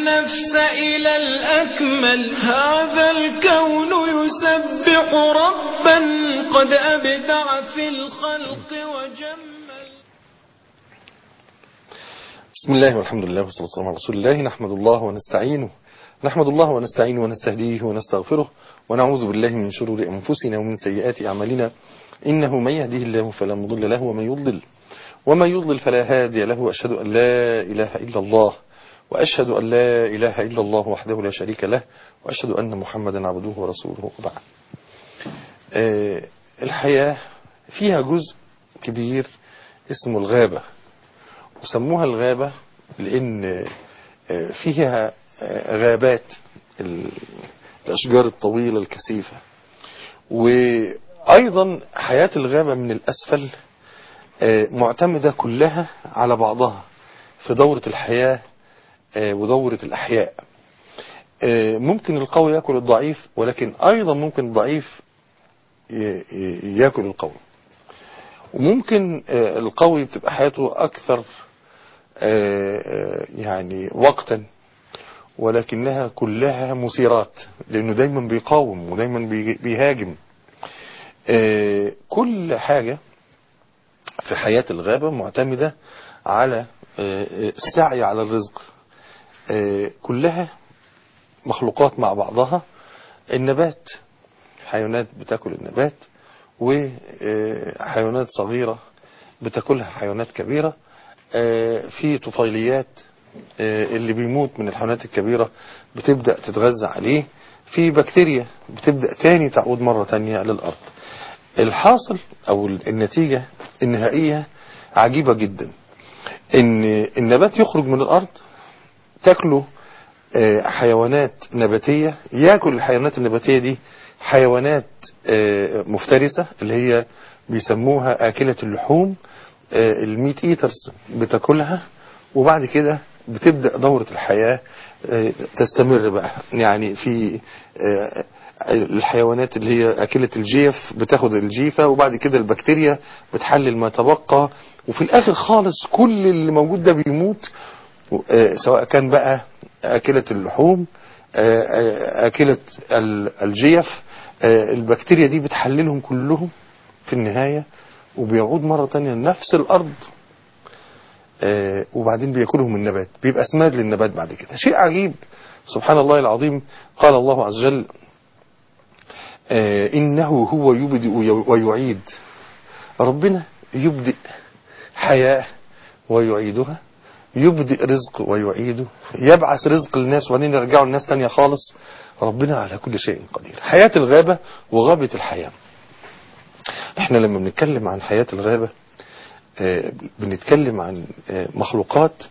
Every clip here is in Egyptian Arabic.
النفس إلى الأكمل هذا الكون يسبح ربا قد أبدع في الخلق وجمل بسم الله والحمد لله والصلاة والسلام على رسول الله نحمد الله ونستعينه نحمد الله ونستعينه ونستهديه ونستغفره ونعوذ بالله من شرور أنفسنا ومن سيئات أعمالنا إنه من يهده الله فلا مضل له ومن يضلل ومن يضلل فلا هادي له وأشهد أن لا إله إلا الله وأشهد أن لا إله إلا الله وحده لا شريك له وأشهد أن محمدا عبده ورسوله وبعد آه، الحياة فيها جزء كبير اسمه الغابة وسموها الغابة لأن آه، فيها آه، غابات ال- الأشجار الطويلة الكثيفة وأيضا حياة الغابة من الأسفل آه، معتمدة كلها على بعضها في دورة الحياة آه، ودورة الأحياء آه، ممكن القوي يأكل الضعيف ولكن أيضا ممكن الضعيف ي- ي- يأكل القوي وممكن آه، القوي بتبقى حياته أكثر آه، آه، يعني وقتا ولكنها كلها مثيرات لأنه دايما بيقاوم ودايما بي- بيهاجم آه، كل حاجة في حياة الغابة معتمدة على آه، آه، السعي على الرزق آه، كلها مخلوقات مع بعضها النبات حيوانات بتاكل النبات وحيوانات صغيرة بتاكلها حيوانات كبيرة آه، في طفيليات آه، اللي بيموت من الحيوانات الكبيرة بتبدأ تتغذى عليه في بكتيريا بتبدأ تاني تعود مرة تانية للأرض الحاصل أو النتيجة النهائية عجيبة جدا ان النبات يخرج من الأرض تاكله آه، حيوانات نباتية ياكل الحيوانات النباتية دي حيوانات آه، مفترسة اللي هي بيسموها آكلة اللحوم آه، الميت ايترز بتاكلها وبعد كده بتبدأ دورة الحياة آه، تستمر بقى يعني في آه، الحيوانات اللي هي أكلة الجيف بتاخد الجيفة وبعد كده البكتيريا بتحلل ما تبقى وفي الآخر خالص كل اللي موجود ده بيموت آه، سواء كان بقى أكلة اللحوم آه، آه، أكلة ال- الجيف آه، البكتيريا دي بتحللهم كلهم في النهاية وبيعود مرة تانية لنفس الأرض آه، وبعدين بياكلهم النبات بيبقى اسماد للنبات بعد كده شيء عجيب سبحان الله العظيم قال الله عز وجل آه، إنه هو يبدئ ويعيد ربنا يبدئ حياة ويعيدها يبدئ رزق ويعيده يبعث رزق للناس وبعدين يرجعوا الناس تانية خالص ربنا على كل شيء قدير حياة الغابة وغابة الحياة احنا لما بنتكلم عن حياة الغابة آه، بنتكلم عن آه، مخلوقات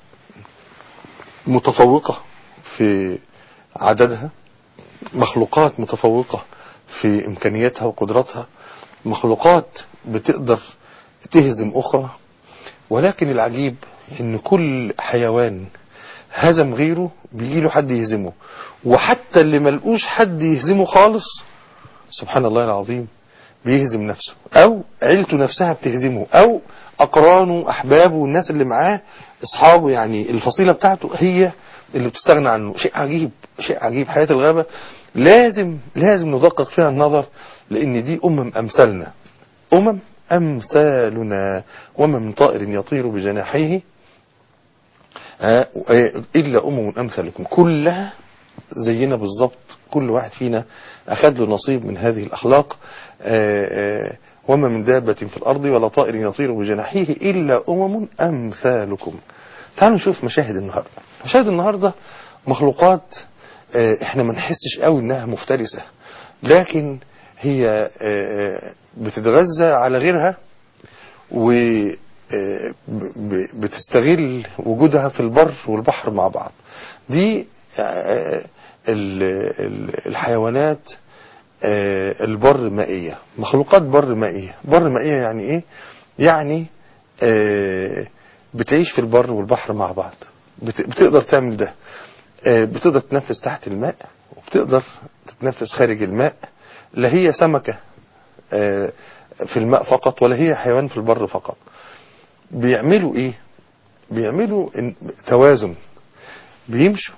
متفوقة في عددها مخلوقات متفوقة في إمكانياتها وقدراتها مخلوقات بتقدر تهزم أخرى ولكن العجيب إن كل حيوان هزم غيره بيجي له حد يهزمه وحتى اللي ملقوش حد يهزمه خالص سبحان الله العظيم بيهزم نفسه او عيلته نفسها بتهزمه او اقرانه احبابه الناس اللي معاه اصحابه يعني الفصيلة بتاعته هي اللي بتستغنى عنه شيء عجيب شيء عجيب حياة الغابة لازم لازم ندقق فيها النظر لان دي امم امثالنا امم امثالنا وما من طائر يطير بجناحيه آه، آه، الا امم امثالكم كلها زينا بالظبط كل واحد فينا أخذ له نصيب من هذه الأخلاق آه، آه، وما من دابة في الأرض ولا طائر يطير بجناحيه إلا أمم أمثالكم تعالوا نشوف مشاهد النهاردة مشاهد النهاردة مخلوقات آه، احنا ما نحسش قوي انها مفترسة لكن هي آه، آه، بتتغذى على غيرها و آه، ب- ب- بتستغل وجودها في البر والبحر مع بعض دي آه، ال- ال- الحيوانات آه، البر مائية مخلوقات بر مائية بر مائية يعني ايه يعني آه، بتعيش في البر والبحر مع بعض بت- بتقدر تعمل ده آه، بتقدر تتنفس تحت الماء وبتقدر تتنفس خارج الماء لا هي سمكة آه، في الماء فقط ولا هي حيوان في البر فقط بيعملوا ايه بيعملوا إن- توازن بيمشوا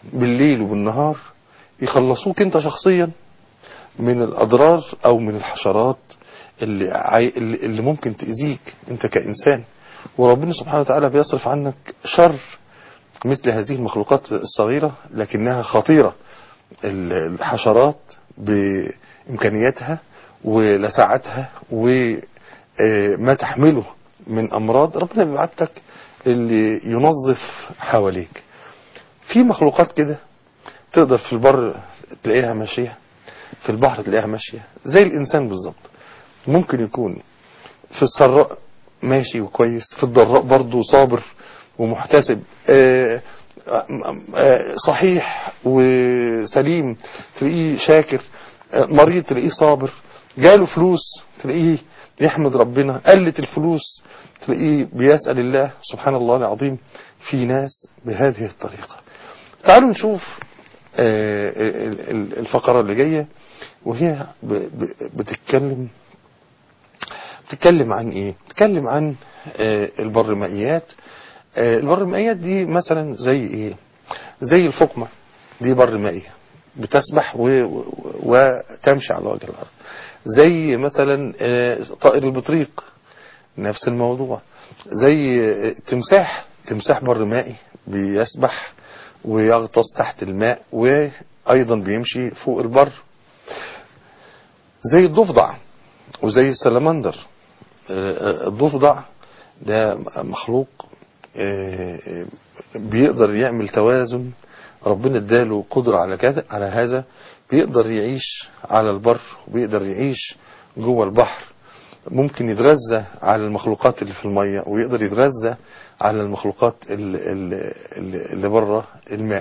بالليل وبالنهار يخلصوك انت شخصيا من الاضرار او من الحشرات اللي, عاي... اللي اللي ممكن تأذيك انت كإنسان وربنا سبحانه وتعالى بيصرف عنك شر مثل هذه المخلوقات الصغيرة لكنها خطيرة الحشرات بإمكانياتها ولسعتها وما تحمله من أمراض ربنا بيبعت لك اللي ينظف حواليك في مخلوقات كده تقدر في البر تلاقيها ماشية في البحر تلاقيها ماشية زي الإنسان بالظبط ممكن يكون في السراء ماشي وكويس في الضراء برضه صابر ومحتسب آآ آآ صحيح وسليم تلاقيه شاكر مريض تلاقيه صابر جاله فلوس تلاقيه يحمد ربنا قلت الفلوس تلاقيه بيسأل الله سبحان الله العظيم في ناس بهذه الطريقة تعالوا نشوف الفقرة اللي جاية وهي بتتكلم بتتكلم عن ايه بتتكلم عن البرمائيات البرمائيات دي مثلا زي ايه زي الفقمة دي برمائية بتسبح و... وتمشي على وجه الارض زي مثلا طائر البطريق نفس الموضوع زي تمساح تمساح برمائي بيسبح ويغطس تحت الماء وايضا بيمشي فوق البر زي الضفدع وزي السلمندر الضفدع ده مخلوق بيقدر يعمل توازن ربنا اداله قدرة على كده على هذا بيقدر يعيش على البر وبيقدر يعيش جوه البحر ممكن يتغذى على المخلوقات اللي في المية ويقدر يتغذى على المخلوقات اللي, اللي بره الماء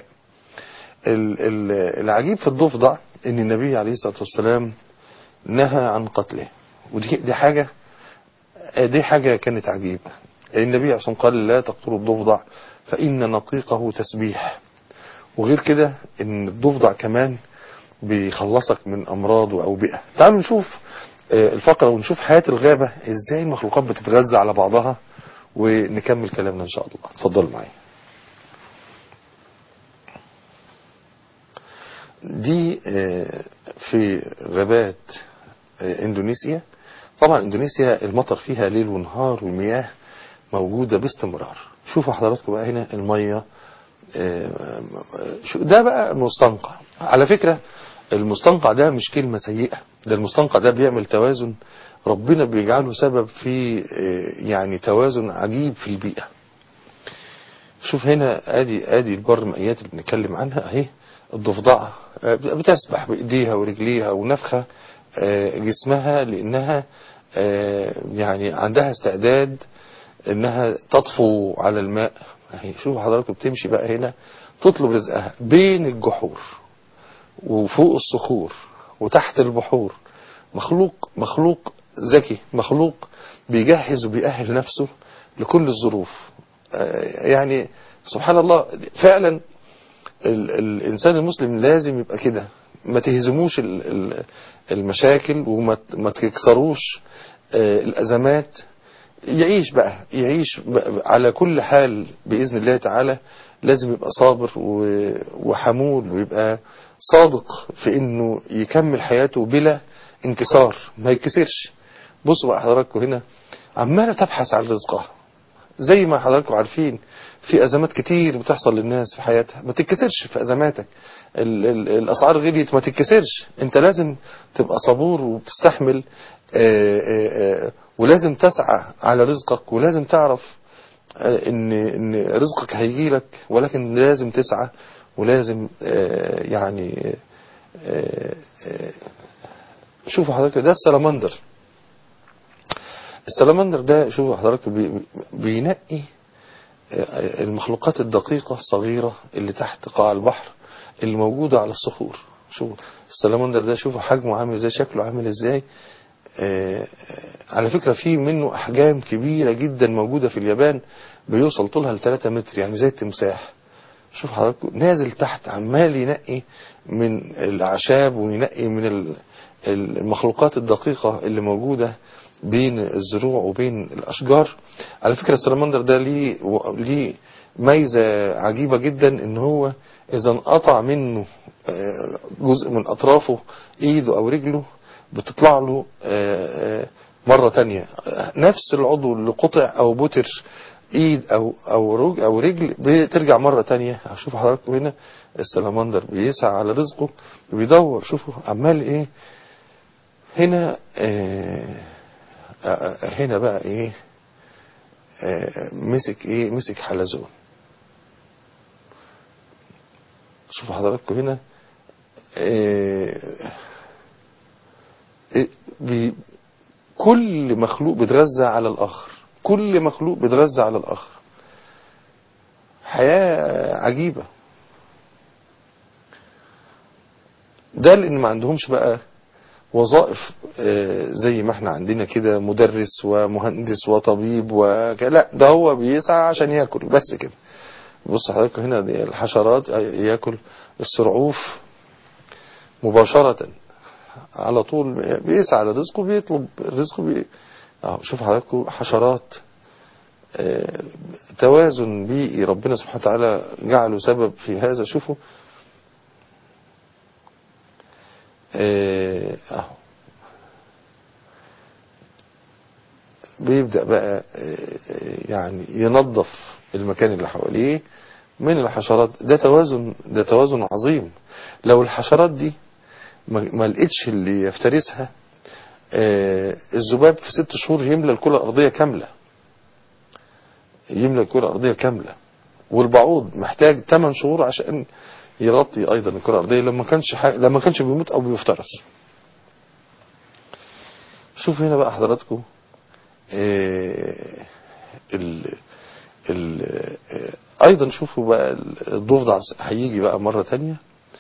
العجيب في الضفدع ان النبي عليه الصلاة والسلام نهى عن قتله ودي دي حاجة دي حاجة كانت عجيبة النبي عليه الصلاة قال لا تقتلوا الضفدع فإن نقيقه تسبيح وغير كده ان الضفدع كمان بيخلصك من امراض واوبئة تعالوا نشوف الفقرة ونشوف حياة الغابة ازاي المخلوقات بتتغذى على بعضها ونكمل كلامنا ان شاء الله اتفضلوا معايا دي في غابات اندونيسيا طبعا اندونيسيا المطر فيها ليل ونهار والمياه موجودة باستمرار شوفوا حضراتكم بقى هنا المية ده بقى مستنقع على فكرة المستنقع ده مش كلمة سيئة ده المستنقع ده بيعمل توازن ربنا بيجعله سبب في يعني توازن عجيب في البيئة شوف هنا ادي ادي البرمائيات اللي بنتكلم عنها اهي الضفدعة بتسبح بايديها ورجليها ونفخة جسمها لانها يعني عندها استعداد انها تطفو على الماء اهي شوف حضراتكم بتمشي بقى هنا تطلب رزقها بين الجحور وفوق الصخور وتحت البحور مخلوق مخلوق ذكي مخلوق بيجهز وبيأهل نفسه لكل الظروف يعني سبحان الله فعلا ال الإنسان المسلم لازم يبقى كده ما تهزموش المشاكل وما تكسروش الأزمات يعيش بقى يعيش بقى على كل حال بإذن الله تعالى لازم يبقى صابر وحمول ويبقى صادق في انه يكمل حياته بلا انكسار ما يكسرش بصوا بقى حضراتكم هنا عمالة تبحث عن رزقها زي ما حضراتكم عارفين في ازمات كتير بتحصل للناس في حياتها ما تتكسرش في ازماتك ال ال الاسعار غليت ما تتكسرش انت لازم تبقى صبور وبتستحمل آآ آآ ولازم تسعى على رزقك ولازم تعرف ان ان رزقك هيجي لك ولكن لازم تسعى ولازم يعني شوفوا حضرتك ده السلمندر السلمندر ده شوفوا حضرتك بينقي المخلوقات الدقيقة الصغيرة اللي تحت قاع البحر اللي موجودة على الصخور شوفوا السلمندر ده شوفوا حجمه عامل ازاي شكله عامل ازاي آه على فكرة في منه أحجام كبيرة جدا موجودة في اليابان بيوصل طولها ل 3 متر يعني زي التمساح شوف حضرتك نازل تحت عمال ينقي من الأعشاب وينقي من المخلوقات الدقيقة اللي موجودة بين الزروع وبين الأشجار على فكرة السلمندر ده ليه ليه ميزة عجيبة جدا ان هو اذا انقطع منه آه، جزء من اطرافه ايده او رجله بتطلع له آه، آه، مرة تانية نفس العضو اللي قطع او بتر ايد او او رج او رجل بترجع مرة تانية شوفوا حضراتكم هنا السلمندر بيسعى على رزقه وبيدور شوفوا عمال ايه هنا آه آه، هنا بقى ايه آه، مسك ايه مسك حلزون شوفوا حضراتكم هنا آه، إيه، بي- كل مخلوق بيتغذى على الاخر كل مخلوق بيتغذى على الاخر حياة عجيبة ده لان ما عندهمش بقى وظائف آه، زي ما احنا عندنا كده مدرس ومهندس وطبيب وك... لا ده هو بيسعى عشان ياكل بس كده بص حضرتك هنا دي الحشرات ياكل السرعوف مباشرة على طول بيسعى على رزقه بيطلب رزقه بي... اهو شوف حضراتكم حشرات آه، توازن بيئي ربنا سبحانه وتعالى جعله سبب في هذا شوفوا آه، اهو بيبدأ بقى آه، يعني ينظف المكان اللي حواليه من الحشرات ده توازن ده توازن عظيم لو الحشرات دي ما ما لقيتش اللي يفترسها آه، الذباب في ست شهور يملى الكرة الأرضية كاملة يملى الكرة الأرضية كاملة والبعوض محتاج 8 شهور عشان يغطي أيضا الكرة الأرضية لما كانش ح... لما كانش بيموت أو بيفترس شوف هنا بقى حضراتكم آه، ال... ال... آه، أيضا شوفوا بقى الضفدع هيجي بقى مرة تانية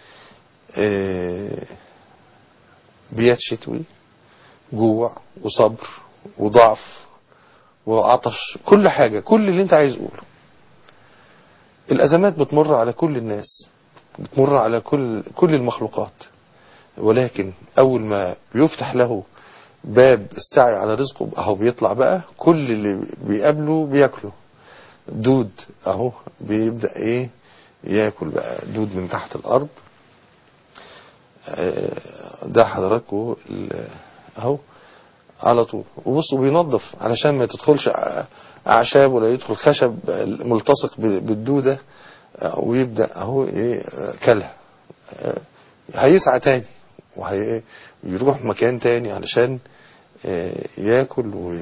آه، بيات شتوي جوع وصبر وضعف وعطش كل حاجة كل اللي انت عايز قوله الأزمات بتمر على كل الناس بتمر على كل كل المخلوقات ولكن أول ما بيفتح له باب السعي على رزقه اهو بيطلع بقى كل اللي بيقابله بياكله دود اهو بيبدأ ايه ياكل بقى دود من تحت الارض آه، ده حضراتكم ال- اهو على طول وبصوا بينظف علشان ما تدخلش ع- اعشاب ولا يدخل خشب ملتصق ب- بالدودة آه، ويبدأ اهو ايه آه، كلها آه، هيسعى تاني ويروح مكان تاني علشان آه، ياكل و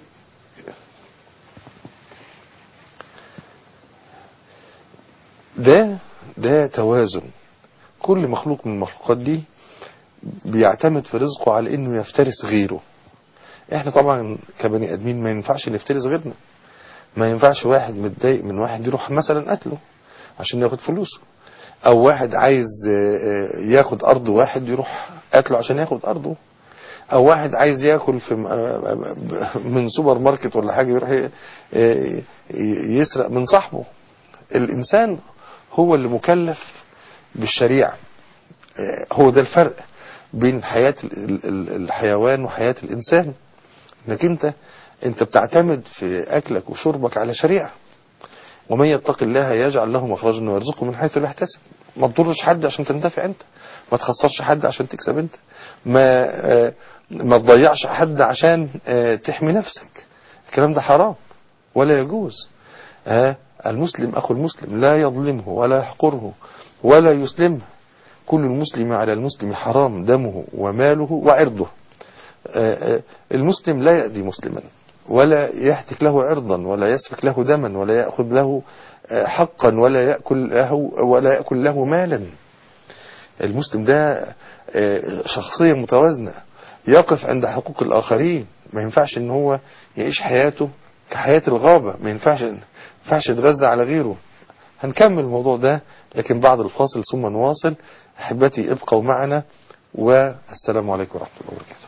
ده ده توازن كل مخلوق من المخلوقات دي بيعتمد في رزقه على انه يفترس غيره احنا طبعا كبني ادمين ما ينفعش نفترس غيرنا ما ينفعش واحد متضايق من واحد يروح مثلا قتله عشان ياخد فلوسه او واحد عايز آه، آه، ياخد ارض واحد يروح قتله عشان ياخد ارضه او واحد عايز ياكل في م- آه، آه، من سوبر ماركت ولا حاجه يروح ي- آه، يسرق من صاحبه الانسان هو اللي مكلف بالشريعه آه، هو ده الفرق بين حياة ال- ال- الحيوان وحياة الإنسان انك انت انت بتعتمد في أكلك وشربك على شريعة ومن يتق الله يجعل له مخرجا ويرزقه من حيث لا يحتسب ما تضرش حد عشان تنتفع انت ما تخسرش حد عشان تكسب انت ما آه، ما تضيعش حد عشان آه، تحمي نفسك الكلام ده حرام ولا يجوز آه، المسلم أخو المسلم لا يظلمه ولا يحقره ولا يسلمه كل المسلم على المسلم حرام دمه وماله وعرضه آه، آه، المسلم لا يأذي مسلما ولا يهتك له عرضا ولا يسفك له دما ولا يأخذ له آه، حقا ولا يأكل له ولا يأكل له مالا المسلم ده آه، شخصية متوازنة يقف عند حقوق الآخرين ما ينفعش ان هو يعيش حياته كحياة الغابة ما ينفعش ما ينفعش يتغذى على غيره هنكمل الموضوع ده لكن بعد الفاصل ثم نواصل أحبتي ابقوا معنا والسلام عليكم ورحمة الله وبركاته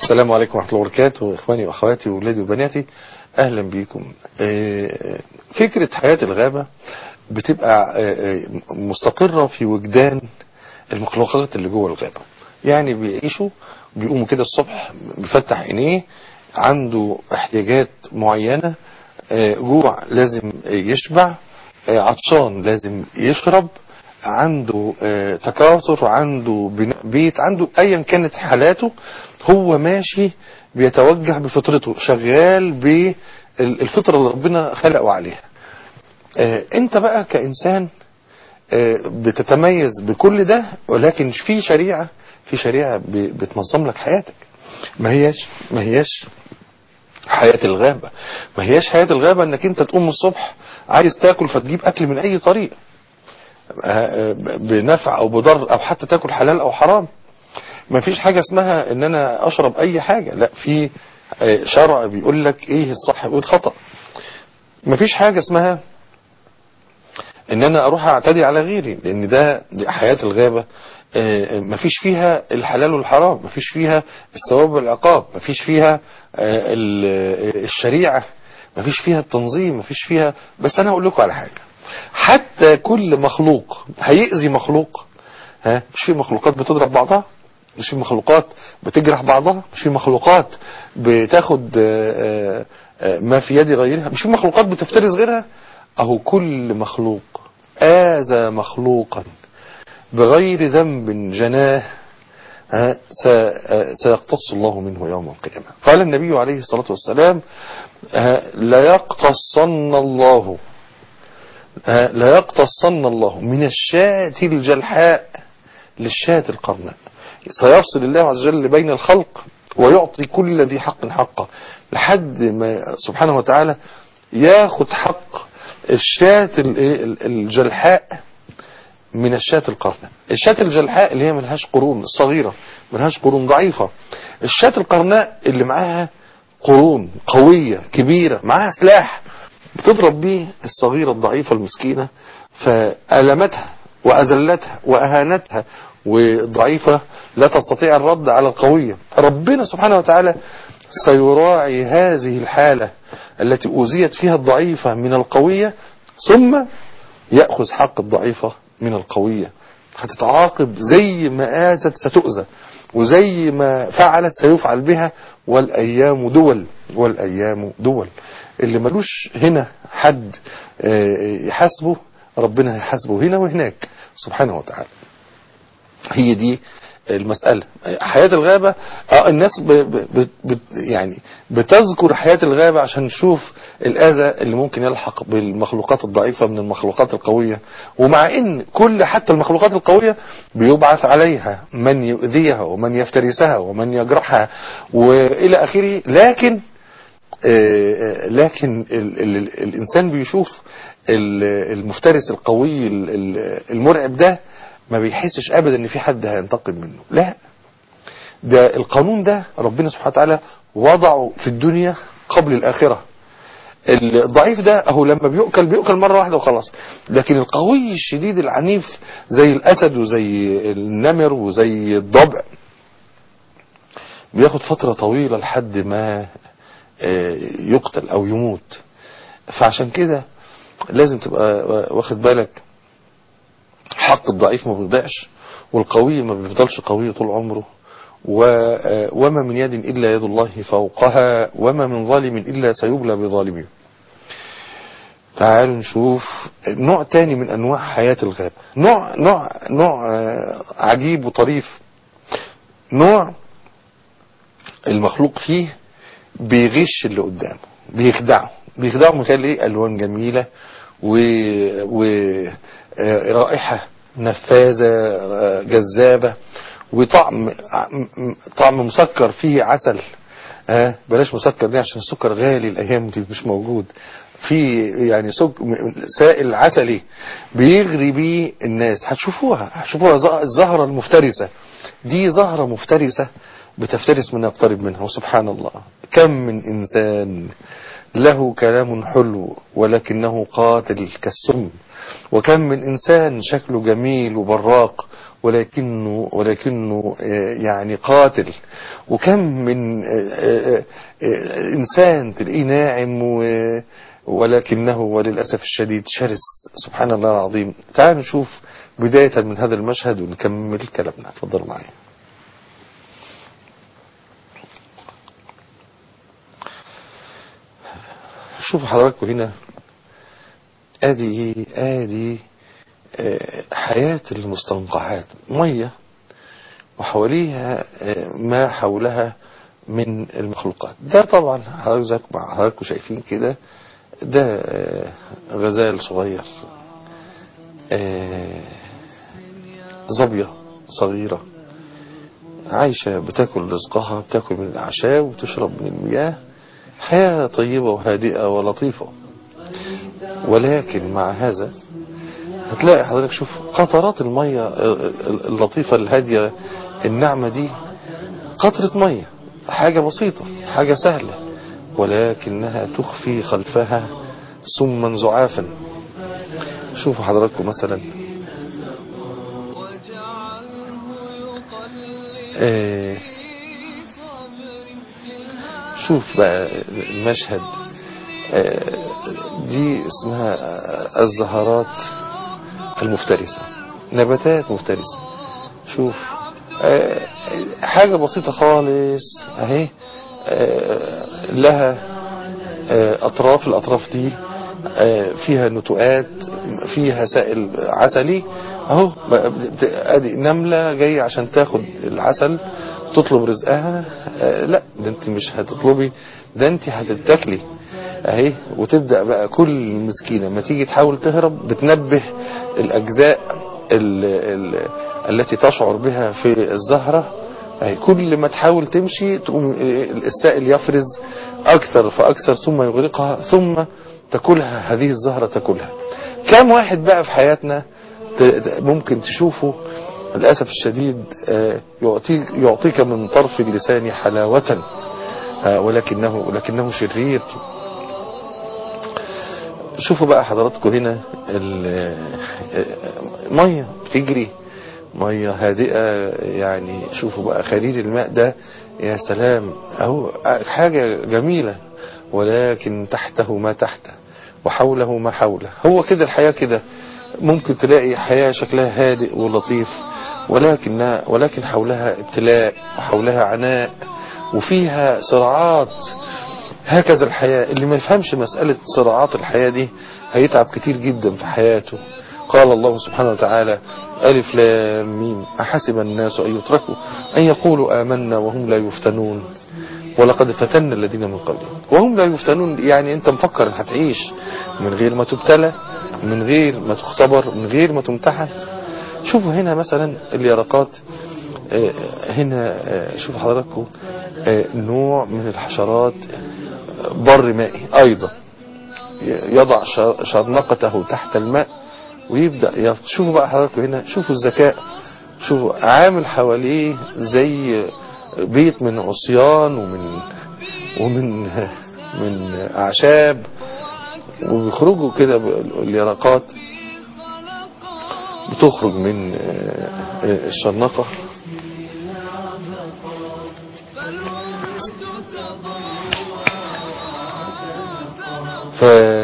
السلام عليكم ورحمة الله وبركاته إخواني وأخواتي وولادي وبناتي أهلا بيكم آه، فكرة حياة الغابة بتبقى آه، آه، مستقرة في وجدان المخلوقات اللي جوه الغابة يعني بيعيشوا بيقوموا كده الصبح بيفتح عينيه عنده احتياجات معينة آه، جوع لازم يشبع آه، عطشان لازم يشرب عنده آه، تكاثر عنده بناء بيت عنده ايا كانت حالاته هو ماشي بيتوجه بفطرته شغال بالفطرة اللي ربنا خلقه عليها آه، انت بقى كإنسان آه، بتتميز بكل ده ولكن في شريعة في شريعة ب- بتنظم لك حياتك ما هياش ما هياش حياة الغابة ما هياش حياة الغابة انك انت تقوم الصبح عايز تاكل فتجيب اكل من اي طريق آه، آه، بنفع او بضر او حتى تاكل حلال او حرام ما فيش حاجة اسمها ان انا اشرب اي حاجة لا في آه، شرع بيقول لك ايه الصح وايه الخطأ ما فيش حاجة اسمها ان انا اروح اعتدي على غيري لان ده دي حياة الغابة آه، مفيش فيها الحلال والحرام مفيش فيها الثواب والعقاب مفيش فيها آه، ال- الشريعة مفيش فيها التنظيم مفيش فيها بس انا هقول لكم على حاجة حتى كل مخلوق هيأذي مخلوق ها مش في مخلوقات بتضرب بعضها مش في مخلوقات بتجرح بعضها مش في مخلوقات بتاخد آه، آه، آه، ما في يد غيرها مش في مخلوقات بتفترس غيرها اهو كل مخلوق آذى مخلوقا بغير ذنب جناه ها، س- آه، سيقتص الله منه يوم القيامة قال النبي عليه الصلاة والسلام ها، ليقتصن الله ها، ليقتصن الله من الشاة الجلحاء للشاة القرناء سيفصل الله عز وجل بين الخلق ويعطي كل ذي حق حقه لحد ما سبحانه وتعالى ياخد حق الشاة ال- ال- الجلحاء من الشاة القرناء الشاة الجلحاء اللي هي ملهاش قرون الصغيرة ملهاش قرون ضعيفة الشاة القرناء اللي معاها قرون قوية كبيرة معاها سلاح بتضرب بيه الصغيرة الضعيفة المسكينة فألمتها وأذلتها وأهانتها والضعيفة لا تستطيع الرد على القوية ربنا سبحانه وتعالى سيراعي هذه الحالة التي أوذيت فيها الضعيفة من القوية ثم يأخذ حق الضعيفة من القوية هتتعاقب زي ما آذت ستؤذى وزي ما فعلت سيفعل بها والأيام دول والأيام دول اللي ملوش هنا حد آه، يحاسبه ربنا هيحاسبه هنا وهناك سبحانه وتعالى هي دي المسألة حياة الغابة اه الناس ب ب ب يعني بتذكر حياة الغابة عشان نشوف الأذى اللي ممكن يلحق بالمخلوقات الضعيفة من المخلوقات القوية ومع ان كل حتى المخلوقات القوية بيبعث عليها من يؤذيها ومن يفترسها ومن يجرحها وإلى آخره لكن آه، لكن ال ال ال الإنسان بيشوف ال- المفترس القوي ال- ال- المرعب ده ما بيحسش ابدا ان في حد هينتقم منه لا ده القانون ده ربنا سبحانه وتعالى وضعه في الدنيا قبل الآخرة الضعيف ده اهو لما بيؤكل بيؤكل مرة واحدة وخلاص لكن القوي الشديد العنيف زي الأسد وزي النمر وزي الضبع بياخد فترة طويلة لحد ما آه، يقتل او يموت فعشان كده لازم تبقى واخد بالك حق الضعيف ما بيضيعش والقوي ما بيفضلش قوي طول عمره و- وما من يد إلا يد الله فوقها وما من ظالم إلا سيبلى بظالمه تعالوا نشوف نوع تاني من أنواع حياة الغابة نوع نوع نوع آه، عجيب وطريف نوع المخلوق فيه بيغش اللي قدامه بيخدعه بيخدعه من خلال ايه الوان جميله و, و... آه، رائحه نفاذه آه، جذابه وطعم طعم مسكر فيه عسل ها بلاش مسكر دي عشان السكر غالي الايام دي مش موجود في يعني سك... سائل عسلي بيغري بيه الناس هتشوفوها هتشوفوها ز- الزهرة المفترسة دي زهرة مفترسة بتفترس من يقترب منها وسبحان الله كم من إنسان له كلام حلو ولكنه قاتل كالسم وكم من إنسان شكله جميل وبراق ولكنه ولكنه يعني قاتل وكم من إنسان تلاقيه ناعم ولكنه وللأسف الشديد شرس سبحان الله العظيم تعالوا نشوف بداية من هذا المشهد ونكمل كلامنا اتفضلوا معايا شوفوا حضراتكم هنا ادي ادي حياة المستنقعات مية وحواليها ما حولها من المخلوقات ده طبعا حضراتكم شايفين كده ده غزال صغير ظبية صغيرة عايشة بتاكل رزقها بتاكل من الأعشاب وتشرب من المياه حياة طيبة وهادئة ولطيفة ولكن مع هذا هتلاقي حضرتك شوف قطرات المية اللطيفة الهادية النعمة دي قطرة مية حاجة بسيطة حاجة سهلة ولكنها تخفي خلفها سما زعافا شوفوا حضراتكم مثلا آه شوف بقى المشهد آه دي اسمها الزهرات المفترسة نباتات مفترسة شوف آه حاجة بسيطة خالص اهي آه لها اطراف الاطراف دي فيها نتوءات فيها سائل عسلي اهو ادي نملة جاية عشان تاخد العسل تطلب رزقها لا ده انت مش هتطلبي ده انت هتتاكلي اهي وتبدأ بقى كل مسكينة ما تيجي تحاول تهرب بتنبه الاجزاء ال ال التي تشعر بها في الزهرة اهي كل ما تحاول تمشي تقوم السائل يفرز اكثر فاكثر ثم يغرقها ثم تاكلها هذه الزهرة تاكلها كم واحد بقى في حياتنا ممكن تشوفه للأسف الشديد يعطيك, يعطيك من طرف اللسان حلاوة ولكنه, ولكنه شرير شوفوا بقى حضراتكم هنا المية بتجري مية هادئة يعني شوفوا بقى خليل الماء ده يا سلام اهو حاجة جميلة ولكن تحته ما تحته وحوله ما حوله هو كده الحياة كده ممكن تلاقي حياة شكلها هادئ ولطيف ولكن ولكن حولها ابتلاء وحولها عناء وفيها صراعات هكذا الحياة اللي ما يفهمش مسألة صراعات الحياة دي هيتعب كتير جدا في حياته قال الله سبحانه وتعالى ألف لام ميم أحسب الناس أن يتركوا أن يقولوا آمنا وهم لا يفتنون ولقد فتن الذين من قبلهم وهم لا يفتنون يعني انت مفكر هتعيش من غير ما تبتلى من غير ما تختبر من غير ما تمتحن شوفوا هنا مثلا اليرقات هنا شوفوا حضراتكم نوع من الحشرات بر مائي ايضا يضع شرنقته تحت الماء ويبدأ شوفوا بقى حضراتكم هنا شوفوا الذكاء شوفوا عامل حواليه زي بيت من عصيان ومن ومن من اعشاب وبيخرجوا كده اليرقات بتخرج من الشرنقة ف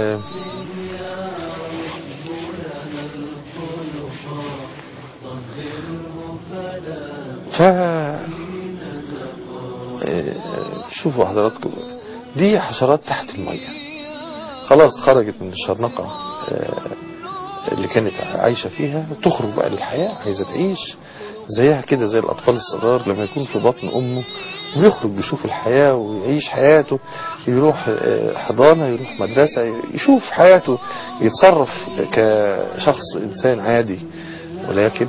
ف شوفوا حضراتكم دي حشرات تحت المية خلاص خرجت من الشرنقة اللي كانت عايشة فيها تخرج بقى للحياة عايزة تعيش زيها كده زي الأطفال الصغار لما يكون في بطن أمه بيخرج بيشوف الحياة ويعيش حياته يروح حضانة يروح مدرسة يشوف حياته يتصرف كشخص إنسان عادي ولكن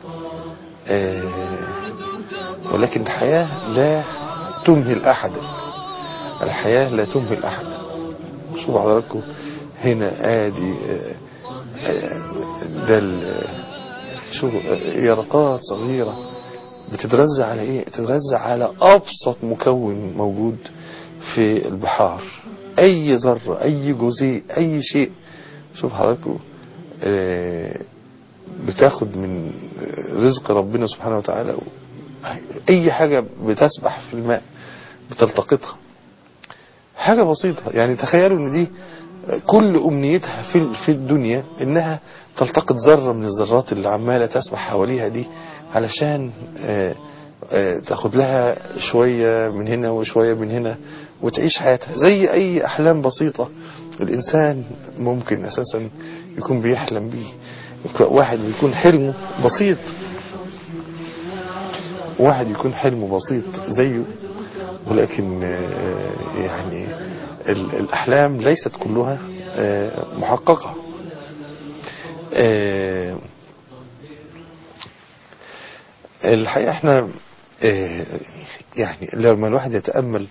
ولكن الحياة لا تمهل أحدا الحياة لا تمهل أحدا شوفوا حضراتكم هنا ادي ده شوفوا يرقات صغيرة بتتغذى على ايه بتتغذى على ابسط مكون موجود في البحار اي ذرة اي جزيء اي شيء شوف حضراتكم آه، بتاخد من رزق ربنا سبحانه وتعالى اي حاجة بتسبح في الماء بتلتقطها حاجة بسيطة يعني تخيلوا ان دي كل امنيتها في في الدنيا انها تلتقط ذرة من الذرات اللي عمالة تسبح حواليها دي علشان آه، آه، تاخد لها شوية من هنا وشوية من هنا وتعيش حياتها زي اي احلام بسيطة الانسان ممكن اساسا يكون بيحلم بيه واحد بيكون حلمه بسيط واحد يكون حلمه بسيط زيه ولكن آه، يعني ال- الأحلام ليست كلها آه، محققة آه، الحقيقة احنا آه، يعني لما الواحد يتأمل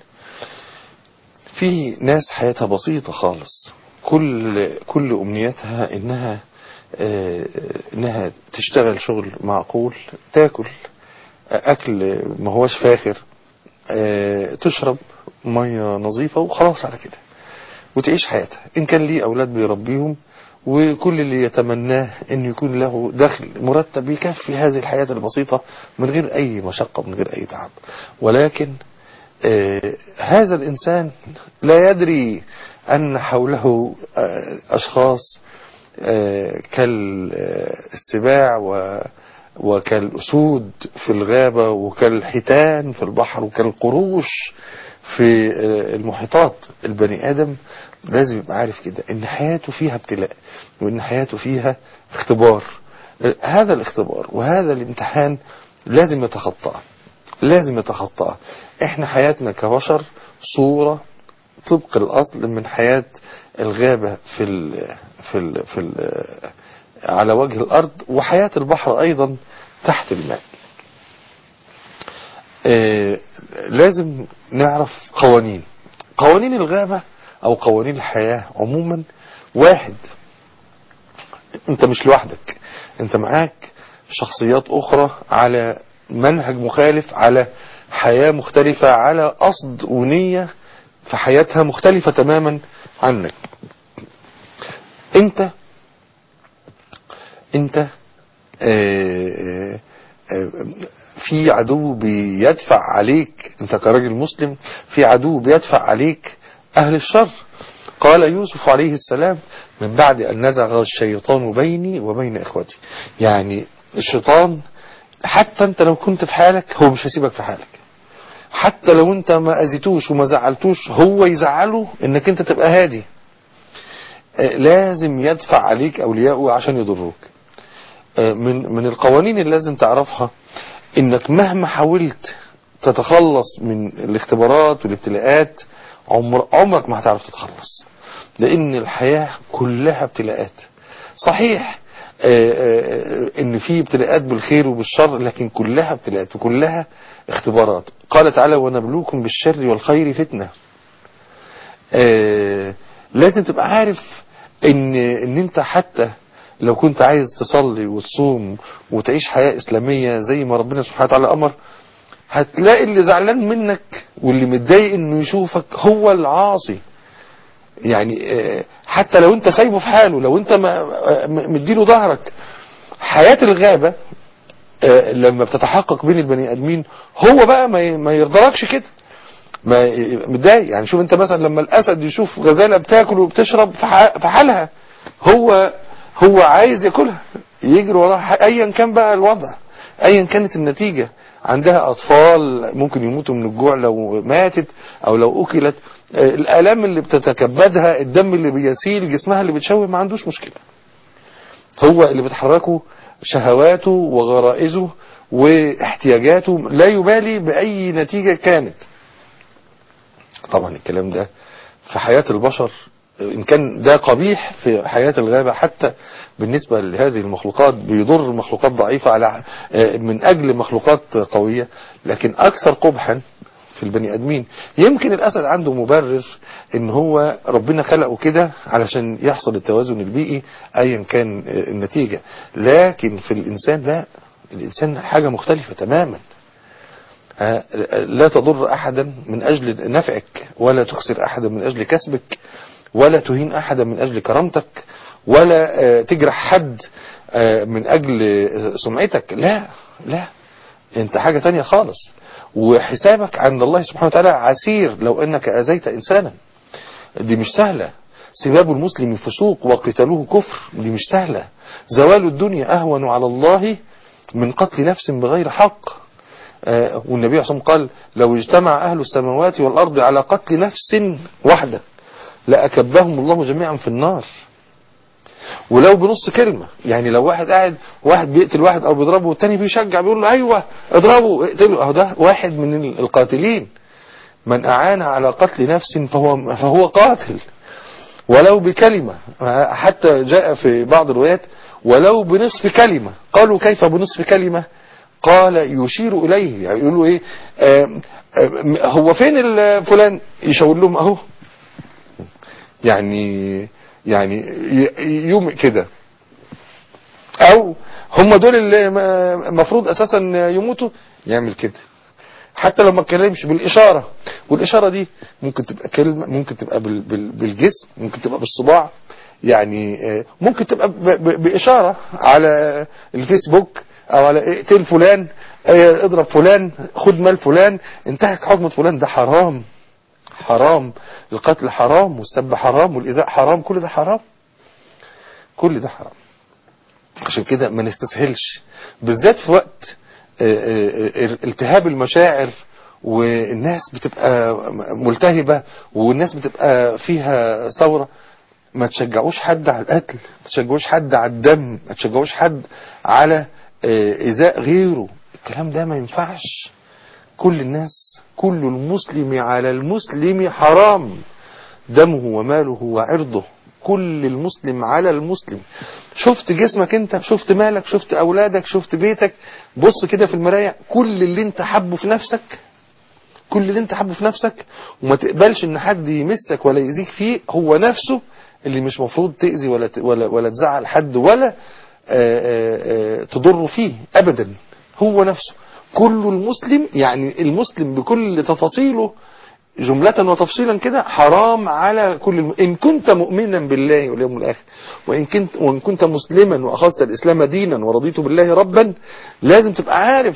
في ناس حياتها بسيطة خالص كل كل أمنياتها إنها آه، إنها تشتغل شغل معقول تاكل أكل ما هوش فاخر آه، تشرب مية نظيفة وخلاص على كده وتعيش حياتها إن كان ليه أولاد بيربيهم وكل اللي يتمناه أن يكون له دخل مرتب يكفي هذه الحياة البسيطة من غير أي مشقة من غير أي تعب ولكن آه، هذا الإنسان لا يدري أن حوله آه، أشخاص آه، كالسباع و وكالأسود في الغابة وكالحيتان في البحر وكالقروش في آه، المحيطات البني آدم لازم يبقى عارف كده ان حياته فيها ابتلاء وان حياته فيها اختبار آه، هذا الاختبار وهذا الامتحان لازم يتخطاه لازم يتخطاه احنا حياتنا كبشر صورة طبق الاصل من حياة الغابة في ال في ال في ال على وجه الارض وحياة البحر ايضا تحت الماء آه، لازم نعرف قوانين قوانين الغابة او قوانين الحياة عموما واحد انت مش لوحدك انت معاك شخصيات اخرى على منهج مخالف على حياة مختلفة على قصد ونية في حياتها مختلفة تماما عنك انت انت آه، آه، في عدو بيدفع عليك انت كراجل مسلم في عدو بيدفع عليك اهل الشر قال يوسف عليه السلام من بعد ان نزغ الشيطان بيني وبين اخوتي يعني الشيطان حتى انت لو كنت في حالك هو مش هيسيبك في حالك حتى لو انت ما اذيتوش وما زعلتوش هو يزعله انك انت تبقى هادي آه، لازم يدفع عليك اولياءه عشان يضروك آه، من من القوانين اللي لازم تعرفها انك مهما حاولت تتخلص من الاختبارات والابتلاءات عمر عمرك ما هتعرف تتخلص لان الحياة كلها ابتلاءات صحيح آه، آه، ان في ابتلاءات بالخير وبالشر لكن كلها ابتلاءات وكلها اختبارات قال تعالى ونبلوكم بالشر والخير فتنة آه، لازم تبقى عارف ان ان انت حتى لو كنت عايز تصلي وتصوم وتعيش حياة اسلامية زي ما ربنا سبحانه وتعالى امر هتلاقي اللي زعلان منك واللي متضايق انه يشوفك هو العاصي يعني آه، حتى لو انت سايبه في حاله لو انت ما- آه، م- مديله ظهرك حياة الغابة آه، لما بتتحقق بين البني ادمين هو بقى ما ي- ما يرضلكش كده ما ي- متضايق يعني شوف انت مثلا لما الاسد يشوف غزالة بتاكل وبتشرب في ح- في حالها هو هو عايز ياكلها يجري وراها ايا كان بقى الوضع ايا كانت النتيجة عندها اطفال ممكن يموتوا من الجوع لو ماتت او لو اكلت آه، الالام اللي بتتكبدها الدم اللي بيسيل جسمها اللي بتشوه ما عندوش مشكلة هو اللي بتحركه شهواته وغرائزه واحتياجاته لا يبالي بأي نتيجة كانت طبعا الكلام ده في حياة البشر إن كان ده قبيح في حياة الغابة حتى بالنسبة لهذه المخلوقات بيضر المخلوقات ضعيفة على من أجل مخلوقات قوية لكن أكثر قبحا في البني ادمين يمكن الاسد عنده مبرر ان هو ربنا خلقه كده علشان يحصل التوازن البيئي ايا كان النتيجة لكن في الانسان لا الانسان حاجة مختلفة تماما ها، لا تضر أحدا من أجل نفعك ولا تخسر أحدا من أجل كسبك ولا تهين أحدا من أجل كرامتك ولا آه، تجرح حد آه، من أجل آه، سمعتك لا لا انت حاجة تانية خالص وحسابك عند الله سبحانه وتعالى عسير لو انك اذيت انسانا دي مش سهلة سباب المسلم فسوق وقتاله كفر دي مش سهلة زوال الدنيا اهون على الله من قتل نفس بغير حق آه، والنبي عليه الصلاة والسلام قال لو اجتمع اهل السماوات والارض على قتل نفس واحدة لأكبهم الله جميعا في النار ولو بنص كلمة يعني لو واحد قاعد واحد بيقتل واحد او بيضربه والتاني بيشجع بيقول له ايوه اضربه اقتله اهو ده واحد من القاتلين من اعان على قتل نفس فهو فهو قاتل ولو بكلمة حتى جاء في بعض الروايات ولو بنصف كلمة قالوا كيف بنصف كلمة قال يشير إليه يعني يقولوا إيه آم، آم، هو فين ال- فلان يشاور لهم أهو يعني يعني ي- يوم كده او هم دول اللي المفروض اساسا يموتوا يعمل كده حتى لو ما اتكلمش بالاشاره والاشاره دي ممكن تبقى كلمه ممكن تبقى بال- بال- بالجسم ممكن تبقى بالصباع يعني آه، ممكن تبقى ب- ب- باشاره على الفيسبوك او على اقتل فلان آه، اضرب فلان خد مال فلان انتهك حكمة فلان ده حرام حرام القتل حرام والسب حرام والإيذاء حرام كل ده حرام كل ده حرام عشان كده ما نستسهلش بالذات في وقت آه، آه، آه، التهاب المشاعر والناس بتبقى ملتهبة والناس بتبقى فيها ثورة ما تشجعوش حد على القتل ما تشجعوش حد على الدم ما تشجعوش حد على آه، إيذاء غيره الكلام ده ما ينفعش كل الناس كل المسلم على المسلم حرام دمه وماله وعرضه كل المسلم على المسلم شفت جسمك انت شفت مالك شفت اولادك شفت بيتك بص كده في المراية كل اللي انت حبه في نفسك كل اللي انت حبه في نفسك وما تقبلش ان حد يمسك ولا يأذيك فيه هو نفسه اللي مش مفروض تأذي ولا ت- ولا ولا تزعل حد ولا آه، آه، آه، تضر فيه ابدا هو نفسه كل المسلم يعني المسلم بكل تفاصيله جملة وتفصيلا كده حرام على كل الم... إن كنت مؤمنا بالله واليوم الآخر وإن كنت, وإن كنت مسلما وأخذت الإسلام دينا ورضيت بالله ربا لازم تبقى عارف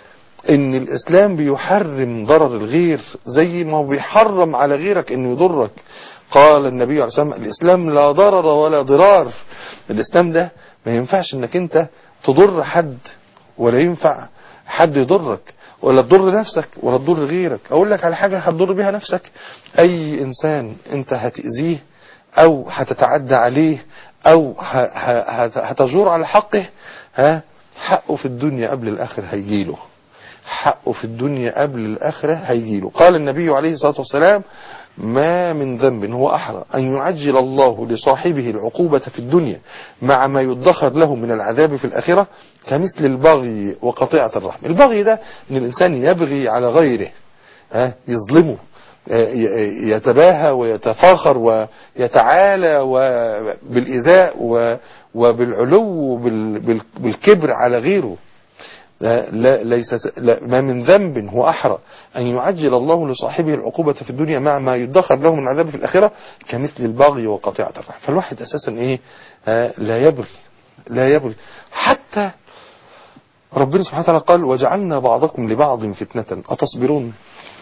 ان الاسلام بيحرم ضرر الغير زي ما هو بيحرم على غيرك انه يضرك قال النبي عليه الصلاه والسلام الاسلام لا ضرر ولا ضرار الاسلام ده ما ينفعش انك انت تضر حد ولا ينفع حد يضرك ولا تضر نفسك ولا تضر غيرك اقول لك على حاجه هتضر بيها نفسك اي انسان انت هتاذيه او هتتعدى عليه او ه- ه- هت- هتجور على حقه ها حقه في الدنيا قبل الاخر هيجيله حقه في الدنيا قبل الآخرة هيجيله قال النبي عليه الصلاة والسلام ما من ذنب هو أحرى أن يعجل الله لصاحبه العقوبة في الدنيا مع ما يدخر له من العذاب في الآخرة كمثل البغي وقطيعة الرحم البغي ده أن الإنسان يبغي على غيره ها يظلمه ي- يتباهى ويتفاخر ويتعالى و- بالإزاء و- وبالعلو وبال- بال- بالكبر على غيره لا, لا ليس س- لا ما من ذنب هو أحرى أن يعجل الله لصاحبه العقوبة في الدنيا مع ما يدخر له من عذاب في الآخرة كمثل البغي وقطيعة الرحم فالواحد أساسا إيه آه لا يبغي لا يبغي حتى ربنا سبحانه وتعالى قال وجعلنا بعضكم لبعض فتنة أتصبرون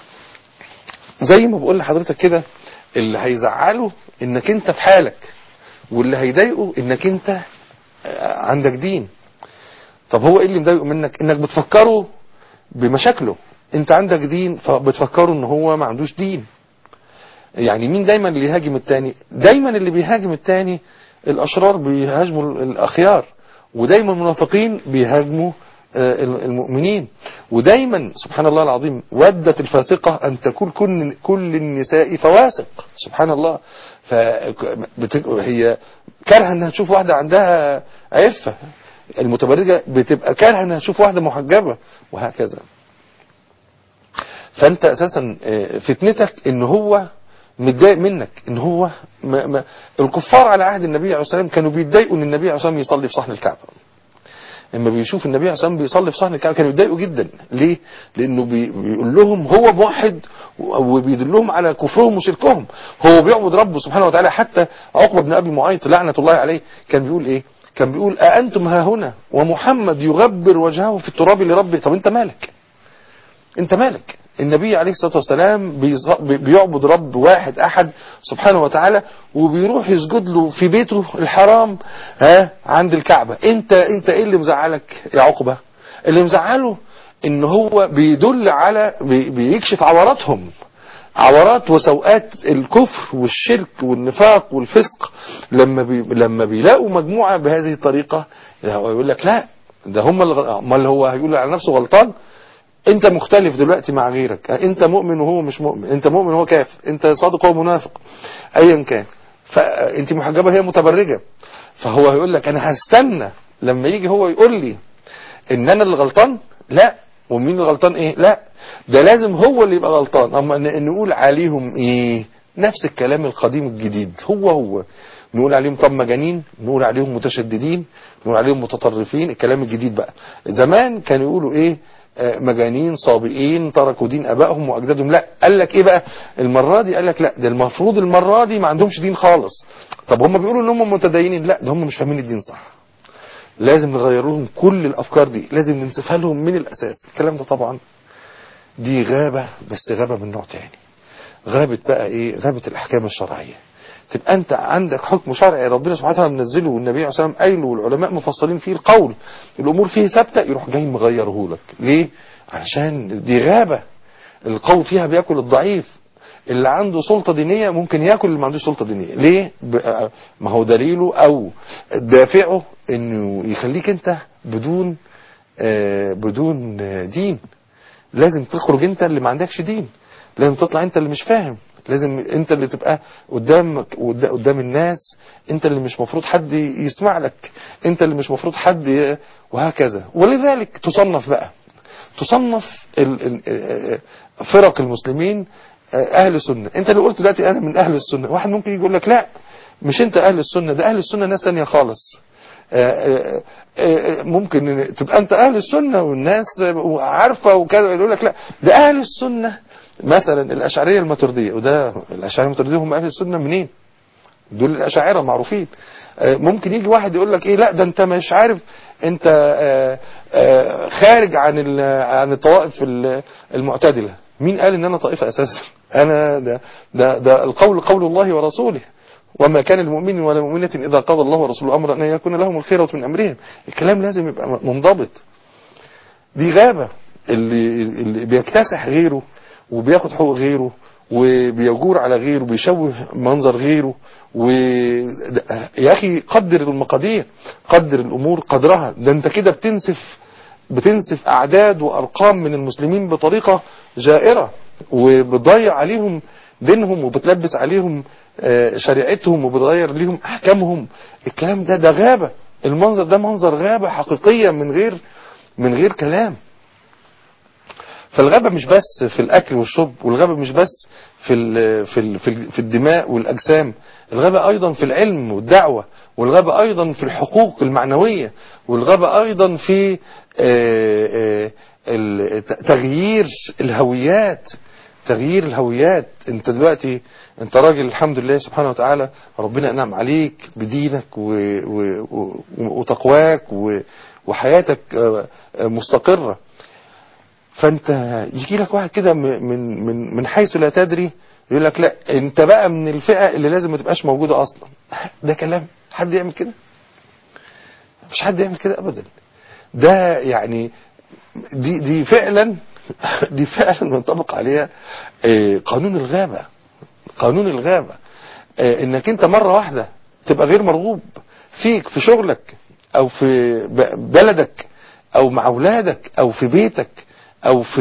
زي ما بقول لحضرتك كده اللي هيزعله انك انت في حالك واللي هيضايقه انك انت آه، عندك دين طب هو ايه اللي مضايقه منك انك بتفكره بمشاكله انت عندك دين فبتفكره ان هو ما عندوش دين يعني مين دايما اللي يهاجم التاني دايما اللي بيهاجم التاني الاشرار بيهاجموا الاخيار ودايما المنافقين بيهاجموا آه، المؤمنين ودايما سبحان الله العظيم ودت الفاسقة أن تكون كل, كل النساء فواسق سبحان الله فهي كارهة أنها تشوف واحدة عندها عفة المتبرجة بتبقى كارهة أنها تشوف واحدة محجبة وهكذا فأنت أساسا آه، فتنتك أن هو متضايق منك ان هو ما ما الكفار على عهد النبي عليه الصلاه والسلام كانوا بيتضايقوا ان النبي عليه الصلاه والسلام يصلي في صحن الكعبه لما بيشوف النبي عليه الصلاه والسلام بيصلي في صحن الكعبه كانوا يتضايقوا جدا ليه لانه بي بيقول لهم هو موحد وبيدلهم على كفرهم وشركهم هو بيعبد ربه سبحانه وتعالى حتى عقبه بن ابي معيط لعنه الله عليه كان بيقول ايه كان بيقول أأنتم ها هنا ومحمد يغبر وجهه في التراب لربه طب انت مالك انت مالك النبي عليه الصلاة والسلام بيص- بي- بيعبد رب واحد أحد سبحانه وتعالى وبيروح يسجد له في بيته الحرام ها عند الكعبة انت انت ايه اللي مزعلك يا عقبة اللي مزعله ان هو بيدل على بي- بيكشف عوراتهم عورات وسوءات الكفر والشرك والنفاق والفسق لما بي لما بيلاقوا مجموعة بهذه الطريقة هو يقول لك لا ده هم الغ- امال هو هيقول على نفسه غلطان انت مختلف دلوقتي مع غيرك انت مؤمن وهو مش مؤمن انت مؤمن وهو كافر انت صادق وهو منافق ايا كان فانت محجبه هي متبرجه فهو هيقول لك انا هستنى لما يجي هو يقول لي ان انا اللي غلطان لا ومين اللي غلطان ايه لا ده لازم هو اللي يبقى غلطان اما ن- نقول عليهم ايه نفس الكلام القديم الجديد هو هو نقول عليهم طب مجانين نقول عليهم متشددين نقول عليهم متطرفين الكلام الجديد بقى زمان كانوا يقولوا ايه آه، مجانين صابئين تركوا دين ابائهم واجدادهم لا قال لك ايه بقى المره دي قال لك لا ده المفروض المره دي ما عندهمش دين خالص طب هم بيقولوا ان هم متدينين لا ده هم مش فاهمين الدين صح لازم نغير لهم كل الافكار دي لازم ننسفها لهم من الاساس الكلام ده طبعا دي غابة بس غابة من نوع تاني غابة بقى ايه غابة الاحكام الشرعية تبقى انت عندك حكم شرعي ربنا سبحانه وتعالى منزله والنبي عليه الصلاه والسلام قايله والعلماء مفصلين فيه القول الامور فيه ثابته يروح جاي مغيره لك ليه علشان دي غابه القوي فيها بياكل الضعيف اللي عنده سلطة دينية ممكن ياكل اللي ما عندوش سلطة دينية ليه ب- ما هو دليله او دافعه انه يخليك انت بدون آه، بدون آه، دين لازم تخرج انت اللي ما عندكش دين لازم تطلع انت اللي مش فاهم لازم انت اللي تبقى قدام قدام الناس انت اللي مش مفروض حد يسمع لك انت اللي مش مفروض حد ي- وهكذا ولذلك تصنف بقى تصنف ال- ال- ال- فرق المسلمين اهل السنة انت اللي قلت دلوقتي انا من اهل السنة واحد ممكن يقول لك لا مش انت اهل السنة ده اهل السنة ناس تانية خالص آه، آه، ممكن تبقى انت اهل السنة والناس عارفة وكذا يقول لك لا ده اهل السنة مثلا الاشعرية الماتردية وده الاشعرية الماتردية هم اهل السنة منين دول الاشاعرة معروفين آه، ممكن يجي واحد يقول لك ايه لا ده انت مش عارف انت آه، آه، خارج عن ال- عن الطوائف ال- المعتدلة مين قال ان انا طائفة اساسا انا ده ده, ده القول قول الله ورسوله وما كان لمؤمن ولا مؤمنة إذا قضى الله ورسوله أمرا أن يكون لهم الخيرة من أمرهم الكلام لازم يبقى منضبط دي غابة اللي, اللي بيكتسح غيره وبياخد حقوق غيره وبيجور على غيره وبيشوه منظر غيره و ده- يا أخي قدر المقادير قدر الأمور قدرها ده أنت كده بتنسف بتنسف أعداد وأرقام من المسلمين بطريقة جائرة وبتضيع عليهم دينهم وبتلبس عليهم آه، شريعتهم وبتغير ليهم أحكامهم الكلام ده ده غابة المنظر ده منظر غابة حقيقية من غير من غير كلام فالغابة مش بس في الأكل والشرب والغابة مش بس في ال في ال في, ال في الدماء والأجسام الغابة أيضا في العلم والدعوة والغابة أيضا في الحقوق المعنوية والغابة أيضا في آه، آه، ال- تغيير الهويات تغيير الهويات انت دلوقتي انت راجل الحمد لله سبحانه وتعالى ربنا انعم عليك بدينك و... و... و... وتقواك و... وحياتك آه، آه، مستقرة فانت يجي لك واحد كده م- من من من حيث لا تدري يقول لك لا انت بقى من الفئة اللي لازم ما تبقاش موجودة اصلا ده كلام حد يعمل كده مش حد يعمل كده ابدا ده يعني دي دي فعلا دي فعلا منطبق عليها آه، قانون الغابة قانون الغابة آه، انك انت مرة واحدة تبقى غير مرغوب فيك في شغلك او في ب- بلدك او مع اولادك او في بيتك او في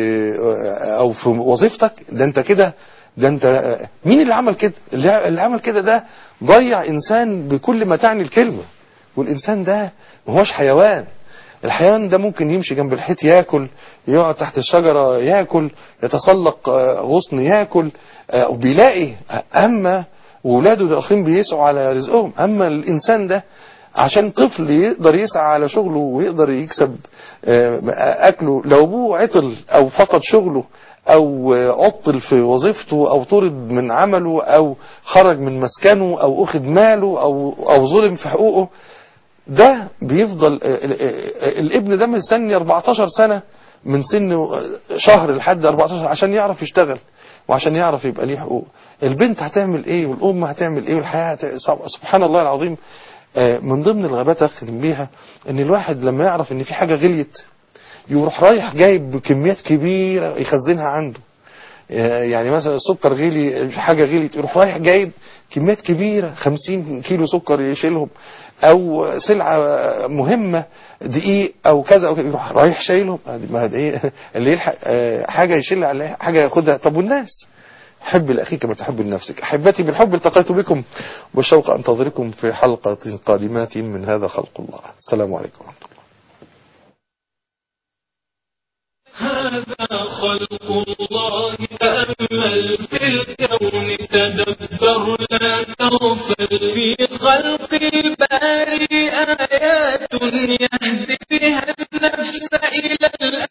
او في وظيفتك ده انت كده ده انت مين اللي عمل كده اللي اللي عمل كده ده ضيع انسان بكل ما تعني الكلمة والانسان ده ما هوش حيوان الحيوان ده ممكن يمشي جنب الحيط ياكل يقعد تحت الشجرة ياكل يتسلق آه، غصن ياكل آه، وبيلاقي اما وولاده الاخرين بيسعوا على رزقهم اما الانسان ده عشان طفل يقدر يسعى على شغله ويقدر يكسب آه، اكله لو ابوه عطل او فقد شغله او عطل في وظيفته او طرد من عمله او خرج من مسكنه او اخذ ماله او او ظلم في حقوقه ده بيفضل ال- ال- الابن ده مستني 14 سنة من سن شهر لحد 14 عشان يعرف يشتغل وعشان يعرف يبقى ليه حقوق البنت هتعمل ايه والام هتعمل ايه والحياة هت... سبحان الله العظيم آه، من ضمن الغابات اختم بيها ان الواحد لما يعرف ان في حاجة غليت يروح رايح جايب كميات كبيرة يخزنها عنده يعني مثلا السكر غلي حاجة غليت يروح رايح جايب كميات كبيرة 50 كيلو سكر يشيلهم او سلعة مهمة دقيق او كذا او كذا يروح رايح شايلهم ما هذا ايه اللي يلحق آه، حاجة يشيلها عليها حاجة ياخدها طب والناس حب لأخيك كما تحب لنفسك أحبتي بالحب التقيت بكم والشوق أنتظركم في حلقة قادمات من هذا خلق الله السلام عليكم ورحمة الله هذا خلق الله تأمل في الكون تدبر